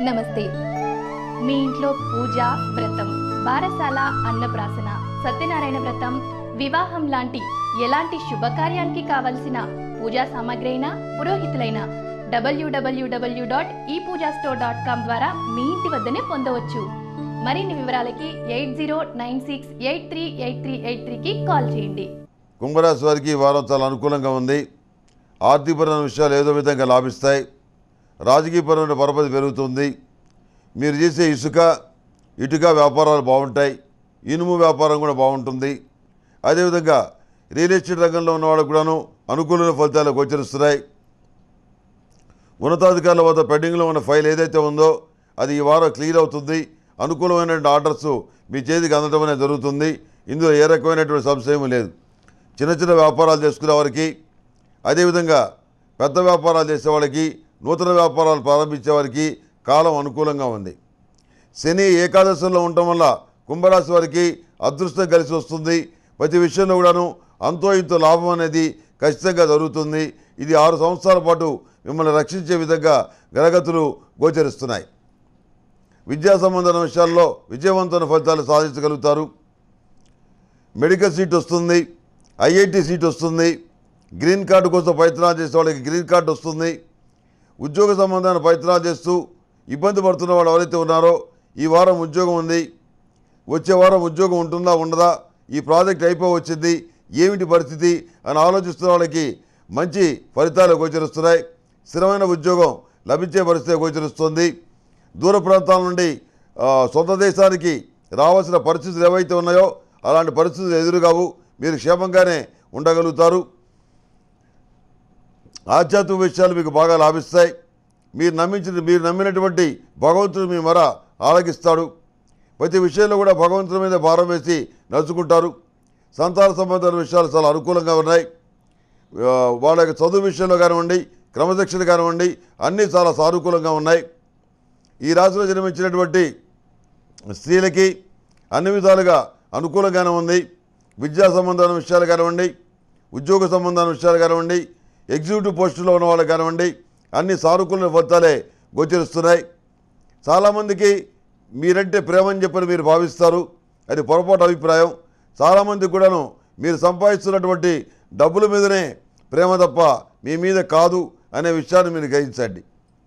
నమస్తే మీ ఇంట్లో పూజ వ్రతం బారసాల అన్నప్రాసన సత్యనారాయణ వ్రతం వివాహం లాంటి ఎలాంటి శుభకార్యానికి కావలసిన పూజా సామాగ్రి అయినా పురోహితులైన డబ్ల్యూడబ్ల్యూడబ్ల్యూ డాట్ ఈ పూజా స్టోర్ డాట్ కామ్ ద్వారా మీ ఇంటి వద్దనే పొందవచ్చు మరిన్ని వివరాలకి eight zero nine six eight three eight three eight త్రీకి కాల్ చేయండి కుంభరాశి వారికి ఈ వారం చాలా అనుకూలంగా ఉంది ఆర్థికపరమైన విషయాలు ఏదో విధంగా లాభిస్తాయి రాజకీయపరమైన పరపతి పెరుగుతుంది మీరు చేసే ఇసుక ఇటుక వ్యాపారాలు బాగుంటాయి ఇనుము వ్యాపారం కూడా బాగుంటుంది అదేవిధంగా రియల్ ఎస్టేట్ రంగంలో ఉన్న వాళ్ళకు కూడాను అనుకూలమైన ఫలితాలు గోచరిస్తున్నాయి ఉన్నతాధికారుల వద్ద పెండింగ్లో ఉన్న ఫైల్ ఏదైతే ఉందో అది ఈ వారం క్లియర్ అవుతుంది అనుకూలమైన ఆర్డర్స్ మీ చేతికి అందడం అనేది జరుగుతుంది ఇందులో ఏ రకమైనటువంటి సంశయం లేదు చిన్న చిన్న వ్యాపారాలు చేసుకునే వారికి అదేవిధంగా పెద్ద వ్యాపారాలు చేసే వాళ్ళకి నూతన వ్యాపారాలు ప్రారంభించే వారికి కాలం అనుకూలంగా ఉంది శని ఏకాదశంలో ఉండటం వల్ల కుంభరాశి వారికి అదృష్టం కలిసి వస్తుంది ప్రతి విషయంలో కూడాను అంతో ఇంతో లాభం అనేది ఖచ్చితంగా జరుగుతుంది ఇది ఆరు సంవత్సరాల పాటు మిమ్మల్ని రక్షించే విధంగా గ్రహగతులు గోచరిస్తున్నాయి విద్యా సంబంధమైన విషయాల్లో విజయవంతమైన ఫలితాలు సాధించగలుగుతారు మెడికల్ సీట్ వస్తుంది ఐఐటి సీట్ వస్తుంది గ్రీన్ కార్డు కోసం ప్రయత్నాలు చేసే వాళ్ళకి గ్రీన్ కార్డు వస్తుంది ఉద్యోగ సంబంధమైన ప్రయత్నాలు చేస్తూ ఇబ్బంది పడుతున్న వాళ్ళు ఎవరైతే ఉన్నారో ఈ వారం ఉద్యోగం ఉంది వచ్చే వారం ఉద్యోగం ఉంటుందా ఉండదా ఈ ప్రాజెక్ట్ అయిపో వచ్చింది ఏమిటి పరిస్థితి అని ఆలోచిస్తున్న వాళ్ళకి మంచి ఫలితాలు గోచరిస్తున్నాయి స్థిరమైన ఉద్యోగం లభించే పరిస్థితి గోచరిస్తుంది దూర ప్రాంతాల నుండి ఆ, సొంత దేశానికి రావాల్సిన పరిస్థితులు ఏవైతే ఉన్నాయో అలాంటి పరిస్థితులు ఎదురుగావు మీరు క్షేమంగానే ఉండగలుగుతారు ఆధ్యాత్మిక విషయాలు మీకు బాగా లాభిస్తాయి మీరు నమ్మించిన మీరు నమ్మినటువంటి భగవంతుడు మీ మర ఆలకిస్తాడు ప్రతి విషయంలో కూడా భగవంతుడి మీద భారం వేసి నడుచుకుంటారు సంతాన సంబంధమైన విషయాలు చాలా అనుకూలంగా ఉన్నాయి ఆ, వాళ్ళ యొక్క చదువు విషయంలో కానివ్వండి క్రమశిక్షణ కానివ్వండి అన్నీ చాలా సానుకూలంగా ఉన్నాయి ఈ రాశిలో జన్మించినటువంటి స్త్రీలకి అన్ని విధాలుగా అనుకూలంగానే ఉంది విద్యా సంబంధమైన విషయాలు కానివ్వండి ఉద్యోగ సంబంధమైన విషయాలు కానివ్వండి ఎగ్జిక్యూటివ్ పోస్టులో ఉన్న వాళ్ళు కానివ్వండి అన్ని సానుకూల ఫలితాలే గోచరిస్తున్నాయి చాలామందికి మీరంటే ప్రేమని చెప్పని మీరు భావిస్తారు అది పొరపాటు అభిప్రాయం చాలామంది కూడాను మీరు సంపాదిస్తున్నటువంటి డబ్బుల మీదనే ప్రేమ తప్ప మీ మీద కాదు అనే విషయాన్ని మీరు గ్రహించండి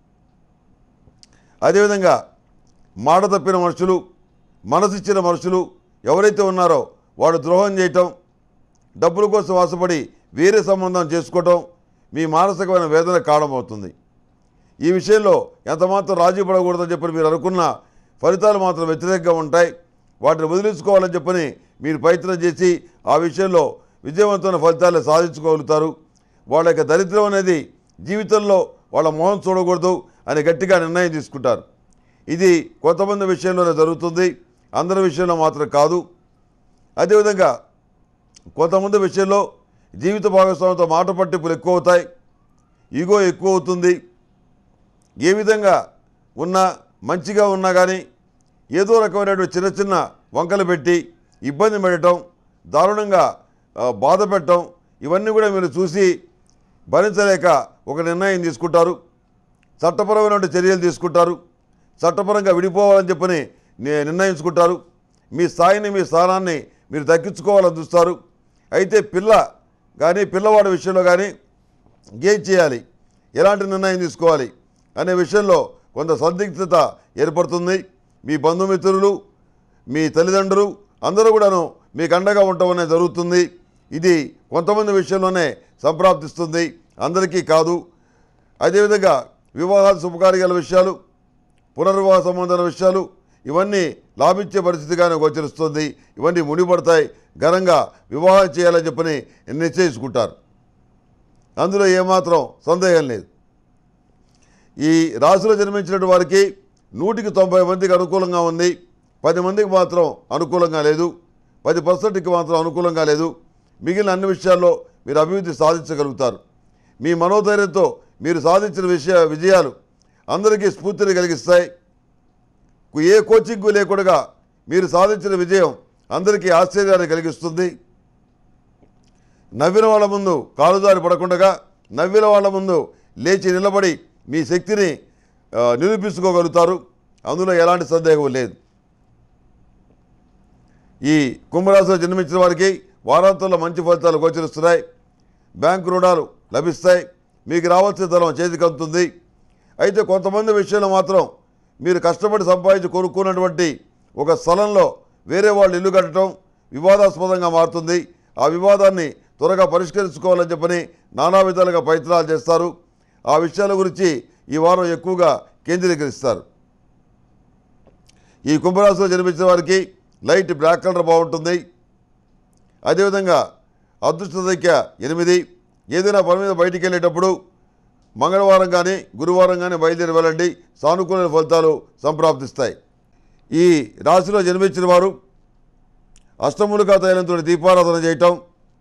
అదేవిధంగా మాట తప్పిన మనుషులు మనసిచ్చిన మనుషులు ఎవరైతే ఉన్నారో వాడు ద్రోహం చేయటం డబ్బుల కోసం ఆశపడి వేరే సంబంధం చేసుకోవటం మీ మానసికమైన వేదన కారణమవుతుంది ఈ విషయంలో ఎంతమాత్రం రాజీ పడకూడదని చెప్పని మీరు అనుకున్న ఫలితాలు మాత్రం వ్యతిరేకంగా ఉంటాయి వాటిని వదిలించుకోవాలని చెప్పని మీరు ప్రయత్నం చేసి ఆ విషయంలో విజయవంతమైన ఫలితాలు సాధించుకోగలుగుతారు వాళ్ళ యొక్క దరిద్రం అనేది జీవితంలో వాళ్ళ మొహం చూడకూడదు అని గట్టిగా నిర్ణయం తీసుకుంటారు ఇది కొంతమంది విషయంలోనే జరుగుతుంది అందరి విషయంలో మాత్రం కాదు అదేవిధంగా కొంతమంది విషయంలో జీవిత భాగస్వామితో మాట పట్టింపులు ఎక్కువ అవుతాయి ఈగో ఎక్కువ అవుతుంది ఏ విధంగా ఉన్నా మంచిగా ఉన్నా కానీ ఏదో రకమైనటువంటి చిన్న చిన్న వంకలు పెట్టి ఇబ్బంది పెట్టడం దారుణంగా ఆ, బాధ పెట్టడం ఇవన్నీ కూడా మీరు చూసి భరించలేక ఒక నిర్ణయం తీసుకుంటారు చట్టపరమైనటువంటి చర్యలు తీసుకుంటారు చట్టపరంగా విడిపోవాలని చెప్పని ని- నిర్ణయించుకుంటారు మీ స్థాయిని మీ స్థానాన్ని మీరు దక్కించుకోవాలని చూస్తారు అయితే పిల్ల కానీ పిల్లవాడి విషయంలో కానీ ఏం చేయాలి ఎలాంటి నిర్ణయం తీసుకోవాలి అనే విషయంలో కొంత సందిగ్ధత ఏర్పడుతుంది మీ బంధుమిత్రులు మీ తల్లిదండ్రులు అందరూ కూడాను మీకు అండగా ఉండటం అనేది జరుగుతుంది ఇది కొంతమంది విషయంలోనే సంప్రాప్తిస్తుంది అందరికీ కాదు అదేవిధంగా వివాహాలు శుభకార్యాల విషయాలు పునర్వివాహ సంబంధాల విషయాలు ఇవన్నీ లాభించే పరిస్థితిగానే గోచరిస్తుంది ఇవన్నీ ముడిపడతాయి ఘనంగా వివాహం చేయాలని చెప్పని నిశ్చయించుకుంటారు అందులో ఏమాత్రం సందేహం లేదు ఈ రాశిలో జన్మించిన వారికి నూటికి తొంభై మందికి అనుకూలంగా ఉంది పది మందికి మాత్రం అనుకూలంగా లేదు పది పర్సెంట్కి మాత్రం అనుకూలంగా లేదు మిగిలిన అన్ని విషయాల్లో మీరు అభివృద్ధి సాధించగలుగుతారు మీ మనోధైర్యంతో మీరు సాధించిన విషయ విజయాలు అందరికీ స్ఫూర్తిని కలిగిస్తాయి ఏ కోచింగ్ లేకుండా మీరు సాధించిన విజయం అందరికీ ఆశ్చర్యాన్ని కలిగిస్తుంది నవ్విన వాళ్ళ ముందు కాలుదారి పడకుండా నవ్విన వాళ్ళ ముందు లేచి నిలబడి మీ శక్తిని ఆ, నిరూపించుకోగలుగుతారు అందులో ఎలాంటి సందేహం లేదు ఈ కుంభరాశిలో జన్మించిన వారికి వారాంతంలో మంచి ఫలితాలు గోచరిస్తున్నాయి బ్యాంకు రుణాలు లభిస్తాయి మీకు రావాల్సిన ధనం చేతికి అందుతుంది అయితే కొంతమంది విషయంలో మాత్రం మీరు కష్టపడి సంపాదించి కొనుక్కున్నటువంటి ఒక స్థలంలో వేరే వాళ్ళు ఇల్లు కట్టడం వివాదాస్పదంగా మారుతుంది ఆ వివాదాన్ని త్వరగా పరిష్కరించుకోవాలని చెప్పని నానా విధాలుగా ప్రయత్నాలు చేస్తారు ఆ విషయాల గురించి ఈ వారం ఎక్కువగా కేంద్రీకరిస్తారు ఈ కుంభరాశిలో జన్మించిన వారికి లైట్ బ్లాక్ కలర్ బాగుంటుంది అదేవిధంగా అదృష్ట సంఖ్య ఎనిమిది ఏదైనా పని మీద బయటికి వెళ్ళేటప్పుడు మంగళవారం కానీ గురువారం కానీ బయలుదేరి వెళ్ళండి సానుకూల ఫలితాలు సంప్రాప్తిస్తాయి ఈ రాశిలో జన్మించిన వారు అష్టమూలికా తైలంతో దీపారాధన చేయటం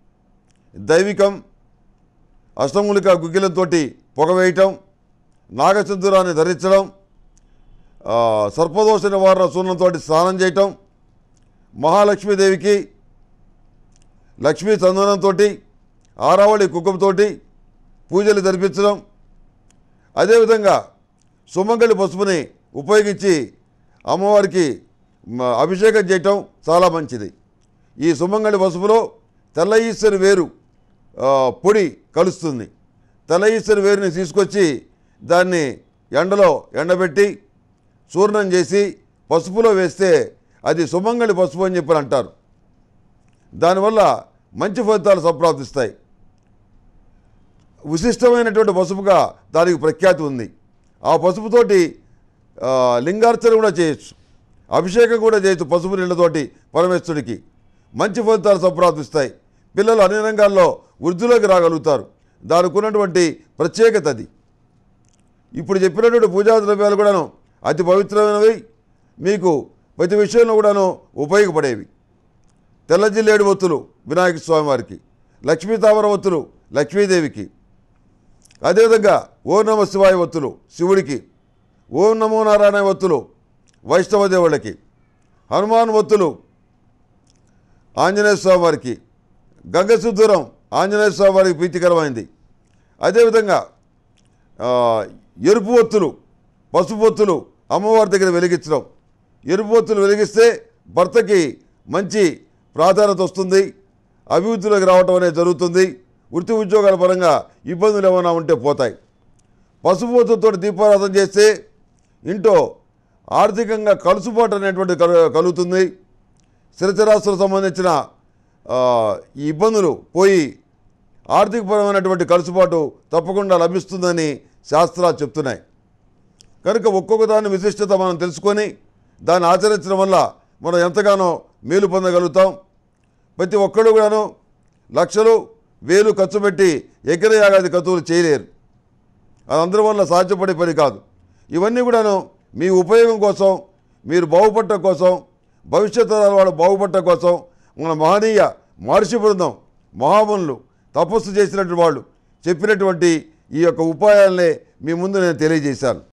దైవికం అష్టమూలిక గుగ్గిలంతో పొగ వేయటం నాగచంద్రాన్ని ధరించడం ఆ, సర్పదోష నివారణ సూర్ణంతో స్నానం చేయటం మహాలక్ష్మీదేవికి లక్ష్మీ చందనంతో ఆరావళి కుంకుమతోటి పూజలు జరిపించడం అదేవిధంగా సుమంగళి పసుపుని ఉపయోగించి అమ్మవారికి మ, అభిషేకం చేయటం చాలా మంచిది ఈ సుమంగళి పసుపులో తెల్ల ఈశ్వరి వేరు ఆ, పొడి కలుస్తుంది తెల్ల ఈశ్వరి వేరుని తీసుకొచ్చి దాన్ని ఎండలో ఎండబెట్టి చూర్ణం చేసి పసుపులో వేస్తే అది సుమంగళి పసుపు అని చెప్పి అంటారు దానివల్ల మంచి ఫలితాలు సంప్రాప్తిస్తాయి విశిష్టమైనటువంటి పసుపుగా దానికి ప్రఖ్యాతి ఉంది ఆ పసుపుతోటి ఆ, లింగార్చన కూడా చేయొచ్చు అభిషేకం కూడా చేయొచ్చు పసుపు నీళ్ళతోటి పరమేశ్వరుడికి మంచి ఫలితాలు సంప్రాప్తిస్తాయి పిల్లలు అన్ని రంగాల్లో వృద్ధిలోకి రాగలుగుతారు దానికి ఉన్నటువంటి ప్రత్యేకత అది ఇప్పుడు చెప్పినటువంటి పూజా ద్రవ్యాలు కూడాను అతి పవిత్రమైనవి మీకు ప్రతి విషయంలో కూడాను ఉపయోగపడేవి తెల్ల జిల్లేడు ఒత్తులు వినాయక స్వామివారికి లక్ష్మీ తామర ఒత్తులు లక్ష్మీదేవికి అదేవిధంగా ఓం నమ శివాయ ఒత్తులు శివుడికి ఓం నమో నారాయణ ఒత్తులు వైష్ణవ దేవుళ్ళకి హనుమాన్ ఒత్తులు ఆంజనేయ స్వామి వారికి గంగసుద్దూరం ఆంజనేయ స్వామి వారికి ప్రీతికరమైంది అదేవిధంగా ఆ, ఎరుపు ఒత్తులు పసుపు ఒత్తులు అమ్మవారి దగ్గర వెలిగించడం ఎరుపు ఒత్తులు వెలిగిస్తే భర్తకి మంచి ప్రాధాన్యత వస్తుంది అభివృద్ధిలోకి రావటం అనేది జరుగుతుంది వృత్తి ఉద్యోగాల పరంగా ఇబ్బందులు ఏమైనా ఉంటే పోతాయి పసుపు ఒత్తులతో దీపారాధన చేస్తే ఇంట్లో ఆర్థికంగా కలుసుబాటు అనేటువంటి కలు- కలుగుతుంది స్థిరచరాస్తులకు సంబంధించిన ఆ, ఈ ఇబ్బందులు పోయి ఆర్థికపరమైనటువంటి కలుసుబాటు తప్పకుండా లభిస్తుందని శాస్త్రాలు చెప్తున్నాయి కనుక ఒక్కొక్క దాని విశిష్టత మనం తెలుసుకొని దాన్ని ఆచరించడం వల్ల మనం ఎంతగానో మేలు పొందగలుగుతాం ప్రతి ఒక్కళ్ళు కూడాను లక్షలు వేలు ఖర్చు పెట్టి యజ్ఞయాగాది ఖర్చులు చేయలేరు అది అందరి వల్ల సాధ్యపడే పని కాదు ఇవన్నీ కూడాను మీ ఉపయోగం కోసం మీరు బాగుపడటం కోసం భవిష్యత్ తరాల వాళ్ళు బాగుపడటం కోసం మన మహనీయ మహర్షి బృందం మహామునులు తపస్సు చేసినటువంటి వాళ్ళు చెప్పినటువంటి ఈ యొక్క ఉపాయాలనే మీ ముందు నేను తెలియజేశాను